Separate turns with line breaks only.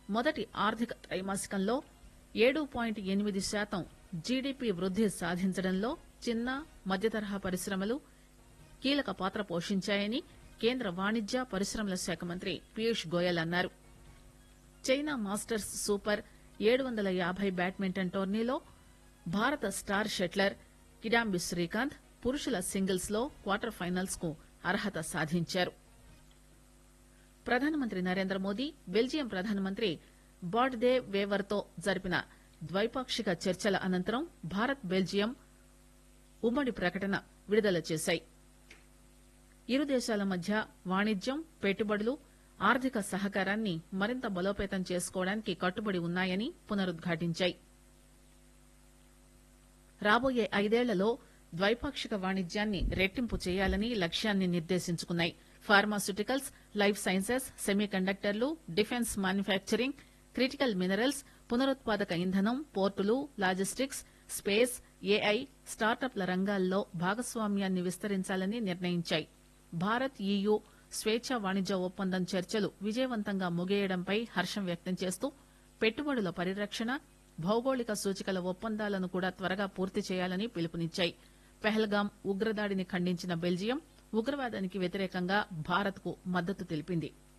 మొదటి ఆర్థిక త్రైమాసికంలో ఏడు పాయింట్ ఎనిమిది శాతం జీడీపీ వృద్ది సాధించడంలో చిన్న మధ్యతరహా పరిశ్రమలు కీలక పాత్ర పోషించాయని కేంద్ర వాణిజ్య పరిశ్రమల శాఖ మంత్రి పీయూష్ గోయల్ అన్నారు చైనా మాస్టర్స్ సూపర్ ఏడు వందల యాభై బ్యాడ్మింటన్ టోర్నీలో భారత స్టార్ షట్లర్ కిడాంబి శ్రీకాంత్ పురుషుల సింగిల్స్ లో క్వార్టర్ ఫైనల్స్ కు అర్హత సాధించారు ప్రధానమంత్రి నరేంద్ర మోదీ బెల్జియం ప్రధానమంత్రి బార్డ్దే వేవర్ తో జరిపిన ద్వైపాక్షిక చర్చల అనంతరం భారత్ బెల్జియం ఉమ్మడి ప్రకటన విడుదల చేశాయి ఇరు దేశాల మధ్య వాణిజ్యం పెట్టుబడులు ఆర్థిక సహకారాన్ని మరింత బలోపేతం చేసుకోవడానికి కట్టుబడి ఉన్నాయని పునరుద్ఘాటించాయి రాబోయే ఐదేళ్లలో ద్వైపాక్షిక వాణిజ్యాన్ని రెట్టింపు చేయాలని లక్ష్యాన్ని నిర్దేశించుకున్నాయి ఫార్మాస్యూటికల్స్ లైఫ్ సైన్సెస్ సెమీ కండక్టర్లు డిఫెన్స్ మ్యానుఫ్యాక్చరింగ్ క్రిటికల్ మినరల్స్ పునరుత్పాదక ఇంధనం పోర్టులు లాజిస్టిక్స్ స్పేస్ ఏఐ స్టార్టప్ల రంగాల్లో భాగస్వామ్యాన్ని విస్తరించాలని నిర్ణయించాయి భారత్ ఈయూ స్వేచ్ఛ వాణిజ్య ఒప్పందం చర్చలు విజయవంతంగా ముగియడంపై హర్షం వ్యక్తం చేస్తూ పెట్టుబడుల పరిరక్షణ భౌగోళిక సూచికల ఒప్పందాలను కూడా త్వరగా పూర్తి చేయాలని పిలుపునిచ్చాయి పెహల్గాం ఉగ్రదాడిని ఖండించిన బెల్జియం ఉగ్రవాదానికి వ్యతిరేకంగా భారత్ కు మద్దతు తెలిపింది